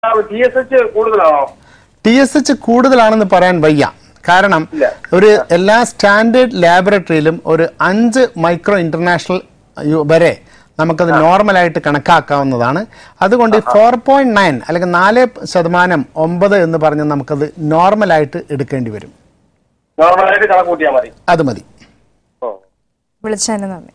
T S H കൂടുതലാണോ T S H കൂടുതലാണെന്ന് പറയാൻ വയ്യ കാരണം ഇല്ല. ഒരു എല്ലാ സ്റ്റാൻഡേർഡ് ലാബറട്ടറിയിലും ഒരു അഞ്ച് മൈക്രോ ഇന്റർനാഷണൽ യു- വരെ നമുക്കത് നോർമലായിട്ട് കണക്കാക്കാവുന്നതാണ് അതുകൊണ്ട് ഫോർ പോയിന്റ് നയൻ അല്ലെങ്കിൽ നാല് ശതമാനം ഒമ്പത് എന്ന് പറഞ്ഞ് നമുക്കത് നോർമലായിട്ട് എടുക്കേണ്ടി വരും നോർമലായിട്ട് കണക്ക് കൂട്ടിയാൽ മതി അത് മതി ഓ വിളിച്ചതിന് നന്ദി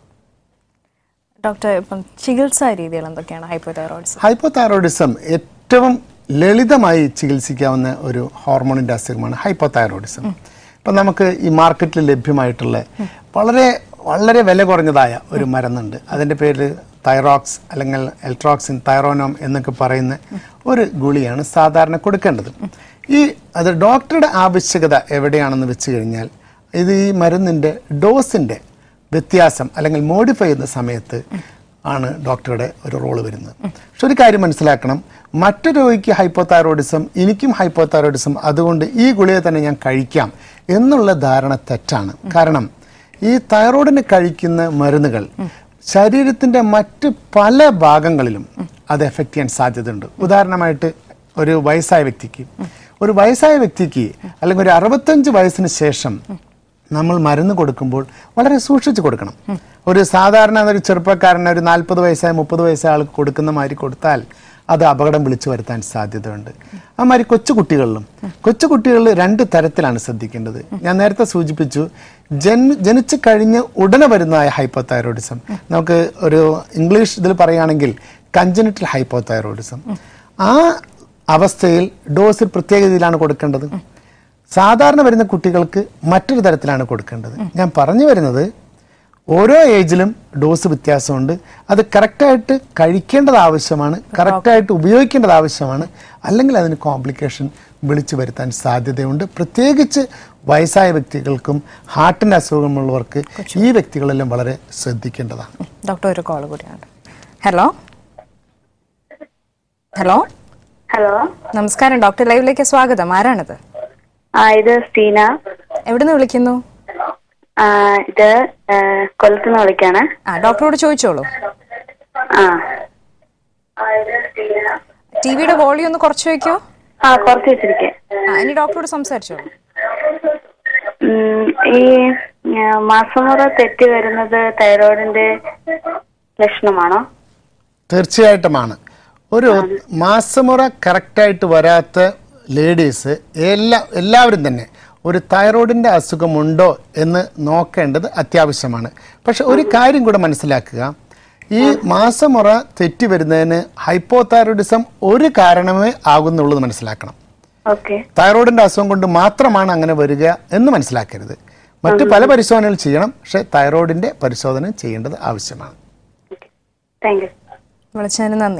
ഡോക്ടർ ഇപ്പം ചികിത്സാ രീതികൾ എന്തൊക്കെയാണ് ഹൈപ്പോതൈറോയിഡ്സ് ഹൈപ്പോതൈറോയിഡിസം ഏറ്റവും ലളിതമായി ചികിത്സിക്കാവുന്ന ഒരു ഹോർമോണിൻ്റെ അസുഖമാണ് ഹൈപ്പോതൈറോയിഡിസം ഇപ്പം നമുക്ക് ഈ മാർക്കറ്റിൽ ലഭ്യമായിട്ടുള്ള വളരെ വളരെ വില കുറഞ്ഞതായ ഒരു മരുന്നുണ്ട് അതിൻ്റെ പേര് തൈറോക്സ് അല്ലെങ്കിൽ എൽട്രോക്സിൻ തൈറോനോം എന്നൊക്കെ പറയുന്ന ഒരു ഗുളിയാണ് സാധാരണ കൊടുക്കേണ്ടത് ഈ അത് ഡോക്ടറുടെ ആവശ്യകത എവിടെയാണെന്ന് വെച്ച് കഴിഞ്ഞാൽ ഇത് ഈ മരുന്നിൻ്റെ ഡോസിൻ്റെ വ്യത്യാസം അല്ലെങ്കിൽ മോഡിഫൈ ചെയ്യുന്ന സമയത്ത് ആണ് ഡോക്ടറുടെ ഒരു റോള് വരുന്നത് പക്ഷെ ഒരു കാര്യം മനസ്സിലാക്കണം മറ്റു രോഗിക്ക് ഹൈപ്പോതൈറോയിഡിസം എനിക്കും ഹൈപ്പോതൈറോയിഡിസം അതുകൊണ്ട് ഈ ഗുളിക തന്നെ ഞാൻ കഴിക്കാം എന്നുള്ള ധാരണ തെറ്റാണ് കാരണം ഈ തൈറോയിഡിന് കഴിക്കുന്ന മരുന്നുകൾ ശരീരത്തിന്റെ മറ്റ് പല ഭാഗങ്ങളിലും അത് എഫക്റ്റ് ചെയ്യാൻ സാധ്യതയുണ്ട് ഉദാഹരണമായിട്ട് ഒരു വയസ്സായ വ്യക്തിക്ക് ഒരു വയസ്സായ വ്യക്തിക്ക് അല്ലെങ്കിൽ ഒരു അറുപത്തഞ്ച് വയസ്സിന് ശേഷം നമ്മൾ മരുന്ന് കൊടുക്കുമ്പോൾ വളരെ സൂക്ഷിച്ച് കൊടുക്കണം ഒരു സാധാരണ ഒരു ചെറുപ്പക്കാരന് ഒരു നാൽപ്പത് വയസ്സായ മുപ്പത് വയസ്സായ ആൾക്ക് കൊടുക്കുന്ന മാതിരി കൊടുത്താൽ അത് അപകടം വിളിച്ചു വരുത്താൻ സാധ്യതയുണ്ട് അമാതിരി കൊച്ചുകുട്ടികളിലും കൊച്ചുകുട്ടികളിൽ രണ്ട് തരത്തിലാണ് ശ്രദ്ധിക്കേണ്ടത് ഞാൻ നേരത്തെ സൂചിപ്പിച്ചു ജന് ജനിച്ചു കഴിഞ്ഞ് ഉടനെ വരുന്നതായ ഹൈപ്പോതൈറോയിഡിസം നമുക്ക് ഒരു ഇംഗ്ലീഷ് ഇതിൽ പറയുകയാണെങ്കിൽ കഞ്ചനിറ്റൽ ഹൈപ്പോതൈറോയിഡിസം ആ അവസ്ഥയിൽ ഡോസിൽ പ്രത്യേക രീതിയിലാണ് കൊടുക്കേണ്ടത് സാധാരണ വരുന്ന കുട്ടികൾക്ക് മറ്റൊരു തരത്തിലാണ് കൊടുക്കേണ്ടത് ഞാൻ പറഞ്ഞു വരുന്നത് ഓരോ ഏജിലും ഡോസ് വ്യത്യാസമുണ്ട് അത് കറക്റ്റായിട്ട് കഴിക്കേണ്ടത് ആവശ്യമാണ് കറക്റ്റായിട്ട് ഉപയോഗിക്കേണ്ടത് ആവശ്യമാണ് അല്ലെങ്കിൽ അതിന് കോംപ്ലിക്കേഷൻ വിളിച്ചു വരുത്താൻ സാധ്യതയുണ്ട് പ്രത്യേകിച്ച് വയസ്സായ വ്യക്തികൾക്കും ഹാർട്ടിൻ്റെ അസുഖമുള്ളവർക്ക് ഈ വ്യക്തികളെല്ലാം വളരെ ശ്രദ്ധിക്കേണ്ടതാണ് ഡോക്ടർ ഒരു കോൾ കൂടിയാണ് ഹലോ ഹലോ ഹലോ നമസ്കാരം ഡോക്ടർ ലൈവിലേക്ക് സ്വാഗതം ആരാണിത് ആ ഇത് സ്റ്റീന എവിടുന്ന് വിളിക്കുന്നു ആ ഇത് ആ, കൊല്ലത്തുനിന്ന് വിളിക്കാണ് ആ ഡോക്ടറോട് ചോദിച്ചോളൂ ആ ടി വിയുടെ വോളിയം ഒന്ന് കുറച്ച് വെക്കോ ആ കുറച്ച് വെച്ചിരിക്കെ ആ ഇനി ഡോക്ടറോട് സംസാരിച്ചോളൂ ഉം, ഈ ആ, മാസമുറ തെറ്റി വരുന്നത് തൈറോയിഡിന്റെ ലക്ഷണമാണോ തീർച്ചയായിട്ടുമാണ് ഒരു മാസമുറ കറക്റ്റായിട്ട് വരാത്ത ലേഡീസ് എല്ലാ എല്ലാവരും തന്നെ ഒരു തൈറോയിഡിൻ്റെ അസുഖമുണ്ടോ എന്ന് നോക്കേണ്ടത് അത്യാവശ്യമാണ് പക്ഷെ ഒരു കാര്യം കൂടെ മനസ്സിലാക്കുക ഈ മാസമുറ തെറ്റി വരുന്നതിന് ഹൈപ്പോതൈറോയിഡിസം ഒരു കാരണമേ ആകുന്നുള്ളത് മനസ്സിലാക്കണം ഓക്കെ തൈറോയിഡിൻ്റെ അസുഖം കൊണ്ട് മാത്രമാണ് അങ്ങനെ വരിക എന്ന് മനസ്സിലാക്കരുത് മറ്റ് പല പരിശോധനകൾ ചെയ്യണം പക്ഷേ തൈറോയിഡിൻ്റെ പരിശോധന ചെയ്യേണ്ടത് ആവശ്യമാണ് താങ്ക് യു വിളിച്ചതിന് നന്ദി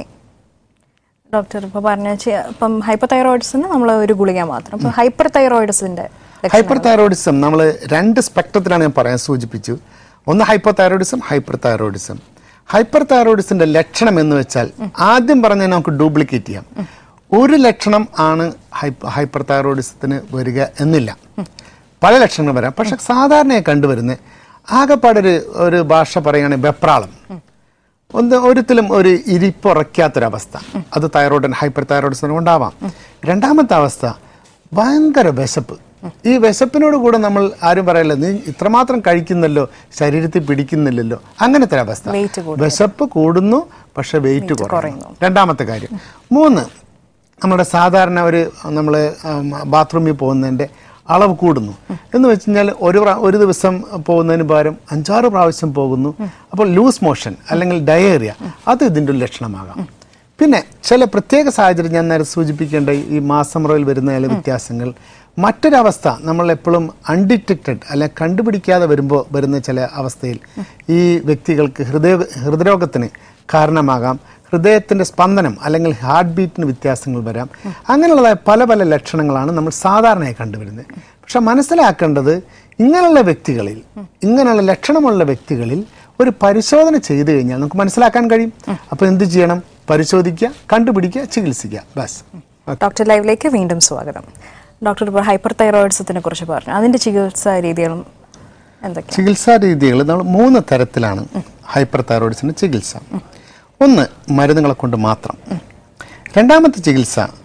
ഡോക്ടർ ഇപ്പോൾ പറഞ്ഞ ചെ- ഇപ്പം ഹൈപ്പർ തൈറോയിഡ്സിന് നമ്മൾ ഒരു ഗുളിക മാത്രം ഇപ്പം ഹൈപ്പർ തൈറോയിഡ്സിന്റെ ഹൈപ്പർ തൈറോയിഡിസം നമ്മൾ രണ്ട് സ്പെക്ട്രത്തിലാണ് ഞാൻ പറയാൻ സൂചിപ്പിച്ചു ഒന്ന് hyperthyroidism hyperthyroidism hyper തൈറോയിഡിസിന്റെ ലക്ഷണം എന്ന് വെച്ചാൽ ആദ്യം പറഞ്ഞ നമുക്ക് ഡ്യൂപ്ലിക്കേറ്റ് ചെയ്യാം ഒരു ലക്ഷണം ആണ് ഹൈപ്പർ തൈറോയിഡിസത്തിന് വരിക എന്നില്ല പല ലക്ഷണങ്ങൾ വരാം പക്ഷെ സാധാരണയായി കണ്ടുവരുന്നത് ആകെപ്പാടൊരു ഒരു ഭാഷ പറയുകയാണെങ്കിൽ വെപ്രാളം ഒന്ന് ഒരിക്കലും ഒരു ഇരിപ്പുറയ്ക്കാത്തൊരവസ്ഥ അത് തൈറോയിഡ് ഹൈപ്പർ തൈറോയിഡിസിന് ഉണ്ടാവാം രണ്ടാമത്തെ അവസ്ഥ ഭയങ്കര വിശപ്പ് ഈ വിശപ്പിനോട് കൂടെ നമ്മൾ ആരും പറയല്ല നീ ഇത്രമാത്രം കഴിക്കുന്നല്ലോ ശരീരത്തിൽ പിടിക്കുന്നില്ലല്ലോ അങ്ങനത്തെ ഒരു അവസ്ഥ Weight കൂടുന്നു. വിശപ്പ് കൂടുന്നു പക്ഷെ വെയിറ്റ് കുറയുന്നു രണ്ടാമത്തെ കാര്യം മൂന്ന് നമ്മുടെ സാധാരണ ഒരു നമ്മൾ ബാത്റൂമിൽ പോകുന്നതിൻ്റെ അളവ് കൂടുന്നു എന്ന് വെച്ച് കഴിഞ്ഞാൽ ഒരു പ്രാ- ഒരു ദിവസം പോകുന്നതിന് പകരം അഞ്ചാറ് പ്രാവശ്യം പോകുന്നു അപ്പോൾ ലൂസ് മോഷൻ അല്ലെങ്കിൽ ഡയേറിയ അത് ഇതിൻ്റെ ഒരു ലക്ഷണമാകാം പിന്നെ ചില പ്രത്യേക സാഹചര്യം ഞാൻ നേരെ സൂചിപ്പിക്കേണ്ട ഈ മാസമുറയിൽ വരുന്ന ചില വ്യത്യാസങ്ങൾ മറ്റൊരവസ്ഥ നമ്മൾ എപ്പോഴും അൺഡിറ്റക്റ്റഡ് അല്ലെ കണ്ടുപിടിക്കാതെ വരുമ്പോൾ വരുന്ന ചില അവസ്ഥയിൽ ഈ വ്യക്തികൾക്ക് ഹൃദയ ഹൃദയരോഗത്തിന് കാരണമാകാം ഹൃദയത്തിൻ്റെ സ്പന്ദനം അല്ലെങ്കിൽ ഹാർട്ട് ബീറ്റിന് വ്യത്യാസങ്ങൾ വരാം അങ്ങനെയുള്ളതായ പല പല ലക്ഷണങ്ങളാണ് നമ്മൾ സാധാരണയായി കണ്ടുവരുന്നത് പക്ഷെ മനസ്സിലാക്കേണ്ടത് ഇങ്ങനെയുള്ള വ്യക്തികളിൽ ഇങ്ങനെയുള്ള ലക്ഷണമുള്ള വ്യക്തികളിൽ ഒരു പരിശോധന ചെയ്തു കഴിഞ്ഞാൽ നമുക്ക് മനസ്സിലാക്കാൻ കഴിയും അപ്പോൾ എന്ത് ചെയ്യണം പരിശോധിക്കുക കണ്ടുപിടിക്കുക ചികിത്സിക്കുക ബസ് ഡോക്ടർ ലൈവിലേക്ക് വീണ്ടും സ്വാഗതം ഡോക്ടർ ഇപ്പോൾ ഹൈപ്പർ തൈറോയിഡ്സത്തിനെ കുറിച്ച് പറഞ്ഞു അതിന്റെ ചികിത്സാ രീതികളും എന്തൊക്കെയാണ് ചികിത്സാ രീതികൾ നമ്മൾ മൂന്ന് തരത്തിലാണ് ഹൈപ്പർ തൈറോയിഡ്സിന് ചികിത്സ ഒന്ന് മരുന്നുകളെ കൊണ്ട് മാത്രം രണ്ടാമത്തെ ചികിത്സ